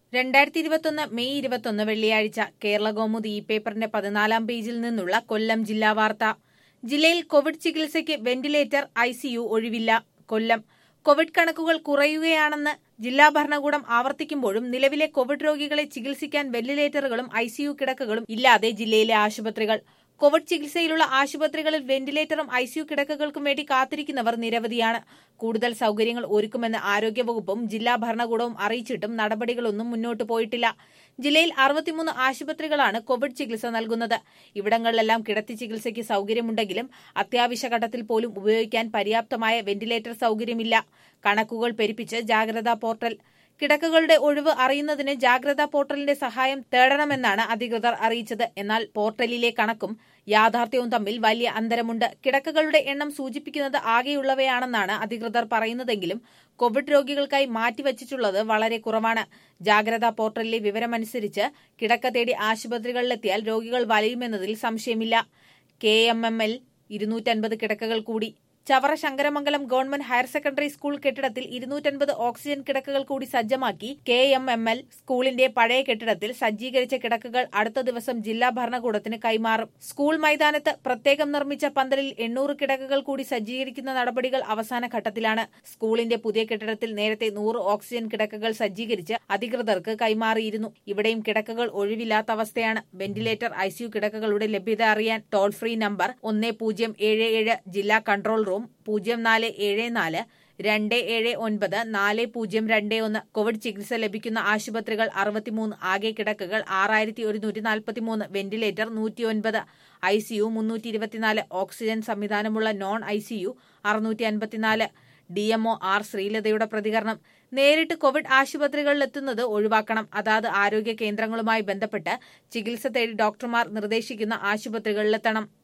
രണ്ടായിരത്തി ഇരുപത്തൊന്ന് മെയ് ഇരുപത്തൊന്ന് വെള്ളിയാഴ്ച കേരള കൗമുദി ഈ പേപ്പറിന്റെ പതിനാലാം പേജിൽ നിന്നുള്ള കൊല്ലം ജില്ലാ വാർത്ത ജില്ലയിൽ കോവിഡ് ചികിത്സയ്ക്ക് വെന്റിലേറ്റർ ഐസിയു ഒഴിവില്ല കൊല്ലം കോവിഡ് കണക്കുകൾ കുറയുകയാണെന്ന് ജില്ലാ ഭരണകൂടം ആവർത്തിക്കുമ്പോഴും നിലവിലെ കോവിഡ് രോഗികളെ ചികിത്സിക്കാൻ വെന്റിലേറ്ററുകളും ഐസിയു കിടക്കകളും ഇല്ലാതെ ജില്ലയിലെ ആശുപത്രികൾ കോവിഡ് ചികിത്സയിലുള്ള ആശുപത്രികളിൽ വെന്റിലേറ്ററും ഐസിയു കിടക്കകൾക്കും വേണ്ടി കാത്തിരിക്കുന്നവർ നിരവധിയാണ് കൂടുതൽ സൌകര്യങ്ങൾ ഒരുക്കുമെന്ന് ആരോഗ്യവകുപ്പും ജില്ലാ ഭരണകൂടവും അറിയിച്ചിട്ടും നടപടികളൊന്നും മുന്നോട്ട് പോയിട്ടില്ല ജില്ലയിൽ അറുപത്തിമൂന്ന് ആശുപത്രികളാണ് കോവിഡ് ചികിത്സ നൽകുന്നത് ഇവിടങ്ങളിലെല്ലാം കിടത്തി ചികിത്സയ്ക്ക് സൌകര്യമുണ്ടെങ്കിലും അത്യാവശ്യ ഘട്ടത്തിൽ പോലും ഉപയോഗിക്കാൻ പര്യാപ്തമായ വെന്റിലേറ്റർ സൌകര്യമില്ല കണക്കുകൾ പെരുപ്പിച്ച് ജാഗ്രതാ പോർട്ടൽ കിടക്കകളുടെ ഒഴിവ് അറിയുന്നതിന് ജാഗ്രതാ പോർട്ടലിന്റെ സഹായം തേടണമെന്നാണ് അധികൃതർ അറിയിച്ചത് എന്നാൽ പോർട്ടലിലെ കണക്കും യാഥാർത്ഥ്യവും തമ്മിൽ വലിയ അന്തരമുണ്ട് കിടക്കകളുടെ എണ്ണം സൂചിപ്പിക്കുന്നത് ആകെയുള്ളവയാണെന്നാണ് അധികൃതർ പറയുന്നതെങ്കിലും കോവിഡ് രോഗികൾക്കായി മാറ്റിവച്ചിട്ടുള്ളത് വളരെ കുറവാണ് ജാഗ്രതാ പോർട്ടലിലെ വിവരമനുസരിച്ച് കിടക്ക തേടി ആശുപത്രികളിലെത്തിയാൽ രോഗികൾ വലയുമെന്നതിൽ സംശയമില്ല കെ എം എം എൽ ഇരുന്നൂറ്റൻപത് കിടക്കകൾ കൂടി Chavara Sankaramangalam government higher secondary school കെട്ടിടത്തിൽ ഇരുന്നൂറ്റൻപത് ഓക്സിജൻ കിടക്കകൾ കൂടി സജ്ജമാക്കി കെ എം എം എൽ സ്കൂളിന്റെ പഴയ കെട്ടിടത്തിൽ സജ്ജീകരിച്ച കിടക്കകൾ അടുത്ത ദിവസം ജില്ലാ ഭരണകൂടത്തിന് കൈമാറും സ്കൂൾ മൈതാനത്ത് പ്രത്യേകം നിർമ്മിച്ച പന്തലിൽ എണ്ണൂറ് കിടക്കകൾ കൂടി സജ്ജീകരിക്കുന്ന നടപടികൾ അവസാന ഘട്ടത്തിലാണ് സ്കൂളിന്റെ പുതിയ കെട്ടിടത്തിൽ നേരത്തെ നൂറ് ഓക്സിജൻ കിടക്കകൾ സജ്ജീകരിച്ച് അധികൃതർക്ക് കൈമാറിയിരുന്നു ഇവിടെയും കിടക്കകൾ ഒഴിവില്ലാത്ത അവസ്ഥയാണ് വെന്റിലേറ്റർ ഐസിയു കിടക്കകളുടെ ലഭ്യത അറിയാൻ ടോൾ ഫ്രീ നമ്പർ ഒന്ന് പൂജ്യം ഏഴ് ഏഴ് ജില്ലാ കൺട്രോൾ റൂം പൂജ്യം നാല് ഏഴ് നാല് രണ്ട് ഏഴ് ഒൻപത് നാല് പൂജ്യം രണ്ട് ഒന്ന് കോവിഡ് ചികിത്സ ലഭിക്കുന്ന ആശുപത്രികൾ അറുപത്തിമൂന്ന് ആകെ കിടക്കകൾ ആറായിരത്തി ഒരുന്നൂറ്റി നാൽപ്പത്തിമൂന്ന് വെന്റിലേറ്റർ നൂറ്റിയൊൻപത് ഐ സിയു മുന്നൂറ്റി ഇരുപത്തിനാല് ഓക്സിജൻ സംവിധാനമുള്ള നോൺ ഐ സിയു അറുന്നൂറ്റി അൻപത്തിനാല് ഡി എംഒ ആർ ശ്രീലതയുടെ പ്രതികരണം നേരിട്ട് കോവിഡ് ആശുപത്രികളിലെത്തുന്നത് ഒഴിവാക്കണം അതാത് ആരോഗ്യ കേന്ദ്രങ്ങളുമായി ബന്ധപ്പെട്ട് ചികിത്സ തേടി ഡോക്ടർമാർ നിർദ്ദേശിക്കുന്ന ആശുപത്രികളിലെത്തണം